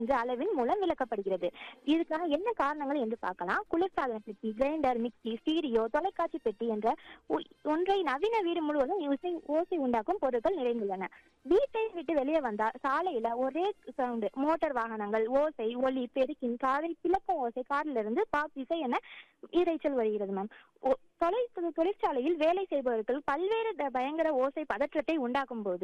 என்ற அளவின் மூலம் விளக்கப்படுகிறது இதுக்காக என்ன காரணங்கள் என்று பார்க்கலாம் குளிர்சாதன பெட்டி கிரைண்டர் மிக்சி ஸ்டீரியோ தொலைக்காட்சி பெட்டி என்ற ஒ- ஒன்றை நவீன வீடு முழுவதும் ஓசை ஓசை உண்டாக்கும் பொருட்கள் நிறைந்துள்ளன வீட்டை விட்டு வெளியே வந்தால் சாலையில ஒரே சவுண்டு மோட்டார் வாகனங்கள் ஓசை ஒலி பெருக்கின் காதில் பிளக்கும் ஓசை காரில் இருந்து பாப் இசை என இரைச்சல் வருகிறது மேம் ஒ- தொலை தொழிற்சாலையில் வேலை செய்பவர்கள் பல்வேறு த- பயங்கர ஓசை பதற்றத்தை உண்டாக்கும் போது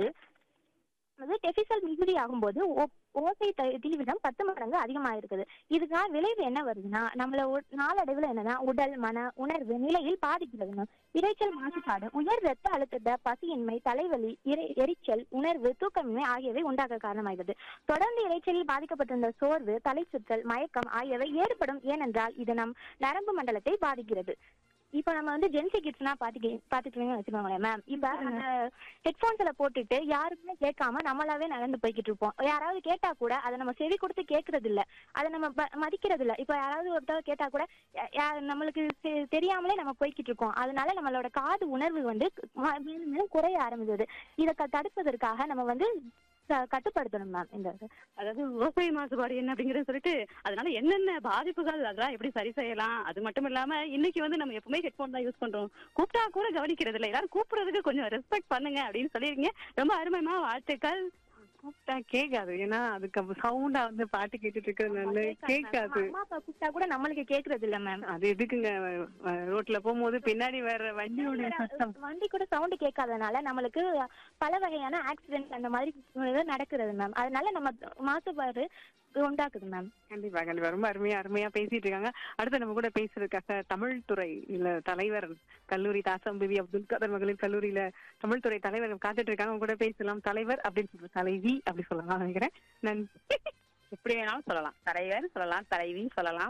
அது டெபிசல் மிகுதி ஆகும்போது ஓ- ஓசை த- தீவிரம் பத்து மடங்கு அதிகமாயிருக்குது இதுக்கான விளைவு என்ன வருதுன்னா நம்மள ஒ- நாளடைவுல என்னன்னா உடல் மன உணர்வு நிலையில் பாதிக்கிறது மேம் இரைச்சல் மாசுபாடு உயர் ரத்த அழுத்தத்தை பசியின்மை தலைவலி இரை- எரிச்சல் உணர்வு தூக்கமின்மை ஆகியவை உண்டாக காரணமாகிறது தொடர்ந்து இரைச்சலில் பாதிக்கப்பட்டிருந்த சோர்வு தலை சுற்றல் மயக்கம் ஆகியவை ஏற்படும் ஏனென்றால் இது நம் நரம்பு மண்டலத்தை பாதிக்கிறது இப்ப நம்ம வந்து ஜென்சி கிட்ஸ்னா பாத்துக்க பாத்துக்கிறீங்கன்னு வச்சுக்கோங்களேன் மேம் இப்ப அந்த ஹெட்போன்ஸ்ல போட்டுட்டு யாருக்குமே கேட்காம நம்மளாவே நடந்து போய்கிட்டு இருப்போம் யாராவது கேட்டா கூட அதை நம்ம செவி கொடுத்து கேட்கறது இல்ல அதை நம்ம ப- மதிக்கிறது இல்ல இப்ப யாராவது ஒருத்தர் கேட்டா கூட யா- யா- நம்மளுக்கு தெ- தெரியாமலே நம்ம போய்கிட்டு இருக்கோம் அதனால நம்மளோட காது உணர்வு வந்து ம- மேலும் மேலும் குறைய ஆரம்பிச்சது இதை க- தடுப்பதற்காக நம்ம வந்து க- கட்டுப்படுத்தணும் மேம் இந்த இது. அதாவது ஓசை மாசுபாடு என்ன அப்படிங்கறத சொல்லிட்டு அதனால என்னென்ன பாதிப்புகள் அதெல்லாம் எப்படி சரி செய்யலாம் அது மட்டும் இல்லாம இன்னைக்கு வந்து நம்ம எப்பவுமே ஹெட்போன் தான் யூஸ் பண்றோம் கூப்பிட்டா கூட கவனிக்கிறது இல்ல எல்லாரும் கூப்பிடுறதுக்கு கொஞ்சம் ரெஸ்பெக்ட் பண்ணுங்க அப்படின்னு சொல்லிருக்கீங்க ரொம்ப அருமைமா வாழ்த்துக்கள் கூப்பிட்டா கேட்காது ஏன்னா அதுக்கு சவுண்டா வந்து பாட்டு கேட்டுட்டு இருக்கிறதுனால கேட்காது அம்மா அப்பா கூப்பிட்டா கூட நம்மளுக்கு கேக்குறது இல்ல மேம் அது எதுக்குங்க அஹ் ரோட்ல போகும்போது பின்னாடி வேற வண்டியோட சத்தம் வண்டி கூட சவுண்ட் கேட்காதனால நம்மளுக்கு பல வகையான ஆக்சிடென்ட் அந்த மாதிரி இது நடக்கிறது மேம் அதனால நம்ம மாசுபாடு உண்டாக்குது மேம் கண்டிப்பா கண்டிப்பா ரொம்ப அருமையா அருமையா பேசிட்டு இருக்காங்க அடுத்து நம்ம கூட பேசுறதுக்காக தமிழ் துறை இல்ல தலைவர் கல்லூரி தாசம் பிவி அப்துல் கதர் மகளிர் கல்லூரியில தமிழ் துறை தலைவர் காத்துட்டு இருக்காங்க அவங்க கூட பேசலாம் தலைவர் அப்படின்னு சொல்ற தலைவி அப்படி சொல்லலாம் நினைக்கிறேன் நன்றி எப்படி வேணாலும் சொல்லலாம் தலைவர் சொல்லலாம் தலைவி சொல்லலாம்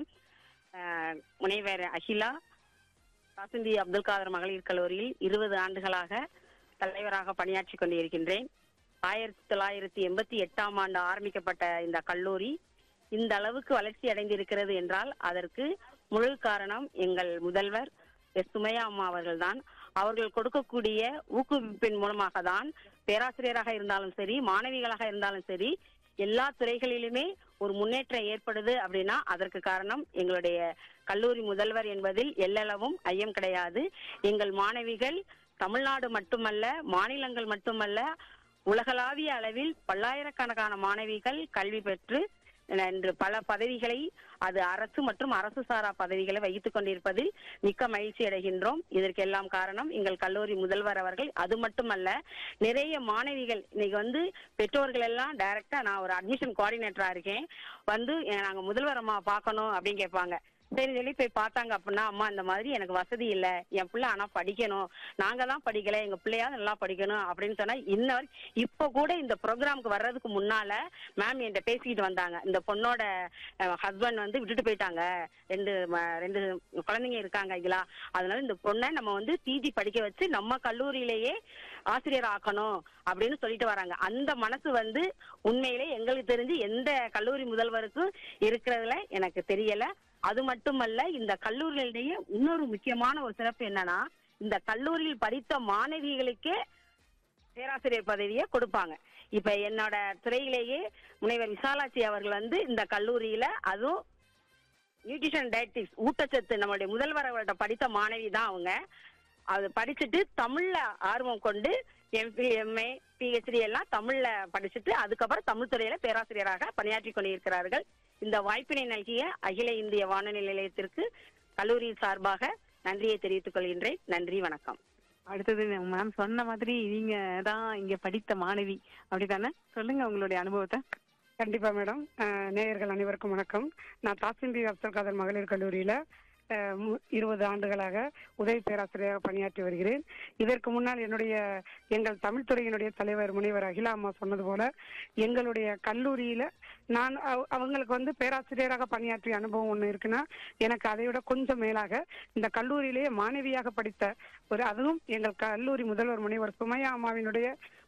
ஆஹ் முனைவர் அகிலா காசிந்தி அப்துல் காதர் மகளிர் கல்லூரியில் இருபது ஆண்டுகளாக தலைவராக பணியாற்றி கொண்டிருக்கின்றேன் ஆயிரத்தி தொள்ளாயிரத்தி எண்பத்தி எட்டாம் ஆண்டு ஆரம்பிக்கப்பட்ட இந்த கல்லூரி இந்த அளவுக்கு வளர்ச்சி அடைந்திருக்கிறது என்றால் அதற்கு முழு காரணம் எங்கள் முதல்வர் எஸ் சுமையா அம்மா அவர்கள்தான் அவர்கள் கொடுக்கக்கூடிய ஊக்குவிப்பின் மூலமாக தான் பேராசிரியராக இருந்தாலும் சரி மாணவிகளாக இருந்தாலும் சரி எல்லா துறைகளிலுமே ஒரு முன்னேற்றம் ஏற்படுது அப்படின்னா அதற்கு காரணம் எங்களுடைய கல்லூரி முதல்வர் என்பதில் எல்லளவும் ஐயம் கிடையாது எங்கள் மாணவிகள் தமிழ்நாடு மட்டுமல்ல மாநிலங்கள் மட்டுமல்ல உலகளாவிய அளவில் பல்லாயிரக்கணக்கான மாணவிகள் கல்வி பெற்று இன்று பல பதவிகளை அது அரசு மற்றும் அரசு சாரா பதவிகளை வகித்துக் கொண்டிருப்பதில் மிக்க மகிழ்ச்சி அடைகின்றோம் இதற்கெல்லாம் காரணம் எங்கள் கல்லூரி முதல்வர் அவர்கள் அது மட்டுமல்ல நிறைய மாணவிகள் இன்னைக்கு வந்து பெற்றோர்கள் எல்லாம் டைரக்டா நான் ஒரு அட்மிஷன் கோஆர்டினேட்டரா இருக்கேன் வந்து "எ- நாங்க முதல்வர் அம்மா பார்க்கணும் அப்படின்னு கேட்பாங்க சரி சொல்லி போய் பார்த்தாங்க அப்படின்னா அம்மா இந்த மாதிரி எனக்கு வசதி இல்ல என் பிள்ளை ஆனா படிக்கணும் நாங்க தான் படிக்கல எங்க பிள்ளையாவது நல்லா படிக்கணும் அப்படின்னு சொன்னா இன்ன வரைக்கும் இப்ப கூட இந்த ப்ரோக்ராமுக்கு வர்றதுக்கு முன்னால மேம் என்கிட்ட பேசிக்கிட்டு வந்தாங்க இந்த பொண்ணோட ஹஸ்பண்ட் வந்து விட்டுட்டு போயிட்டாங்க ரெண்டு ம- ரெண்டு குழந்தைங்க இருக்காங்க ஐயா அதனால இந்த பொண்ணை நம்ம வந்து பிஜி படிக்க வச்சு நம்ம கல்லூரியிலேயே ஆசிரியர் ஆக்கணும் அப்படின்னு சொல்லிட்டு வராங்க அந்த மனசு வந்து உண்மையிலே எங்களுக்கு தெரிஞ்சு எந்த கல்லூரி முதல்வருக்கும் இருக்கிறதுல எனக்கு தெரியல அது மட்டுமல்ல இந்த கல்லூரியிலேயே இன்னொரு முக்கியமான ஒரு சிறப்பு என்னன்னா இந்த கல்லூரியில் படித்த மாணவிகளுக்கே பேராசிரியர் பதவியை கொடுப்பாங்க இப்ப என்னோட துறையிலேயே முனைவர் விசாலாட்சி அவர்கள் வந்து இந்த கல்லூரியில அதுவும் நியூட்ரிஷன் டயட்டிக்ஸ் ஊட்டச்சத்து நம்மளுடைய முதல்வர் அவர்கள்ட்ட படித்த மாணவி தான் அவங்க அது படிச்சுட்டு தமிழ்ல ஆர்வம் கொண்டு எம்பி எம்ஏ பிஹெச்டி எல்லாம் தமிழ்ல படிச்சுட்டு அதுக்கப்புறம் தமிழ் துறையில பேராசிரியராக பணியாற்றி கொண்டிருக்கிறார்கள் இந்த வாய்ப்பினை நல்கிய அகில இந்திய வானொலி நிலையத்திற்கு கல்லூரி சார்பாக நன்றியை தெரிவித்துக் கொள்கின்றேன் நன்றி வணக்கம் அடுத்தது மேம் சொன்ன மாதிரி நீங்க தான் இங்க படித்த மாணவி அப்படித்தானே சொல்லுங்க உங்களுடைய அனுபவத்தை கண்டிப்பா மேடம் அஹ், நேயர்கள் அனைவருக்கும் வணக்கம் நான் தாசிம்பி அப்துல் காதர் மகளிர் கல்லூரியில அஹ், மு- இருபது ஆண்டுகளாக உதவி பேராசிரியராக பணியாற்றி வருகிறேன் இதற்கு முன்னால் என்னுடைய எங்கள் தமிழ் துறையினுடைய தலைவர் முனைவர் அகிலா அம்மா சொன்னது போல எங்களுடைய கல்லூரியில நான் அவ- அவங்களுக்கு வந்து பேராசிரியராக பணியாற்றிய அனுபவம் ஒன்று இருக்குன்னா எனக்கு அதை விட கொஞ்சம் மேலாக இந்த கல்லூரியிலேயே மாணவியாக படித்த ஒரு அதுவும் எங்கள் கல்லூரி முதல்வர் முனைவர் சுமையா அம்மாவினுடைய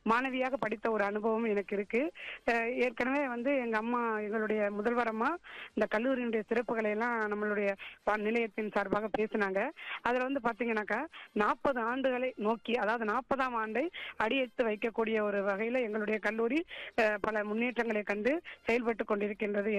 மாணவியாக படித்த ஒரு அனுபவம் எனக்கு இருக்கு அஹ் ஏற்கனவே வந்து எங்க அம்மா எங்களுடைய முதல்வர் அம்மா இந்த கல்லூரியினுடைய சிறப்புகளை எல்லாம் நம்மளுடைய ப- நிலையத்தின் சார்பாக பேசினாங்க அதுல வந்து பாத்தீங்கன்னாக்கா நாற்பது ஆண்டுகளை நோக்கி அதாவது நாற்பதாம் ஆண்டை அடியெடுத்து வைக்கக்கூடிய ஒரு வகையில எங்களுடைய கல்லூரி அஹ், பல முன்னேற்றங்களை கண்டு செயல்பட்டு கொண்டிருக்கின்றது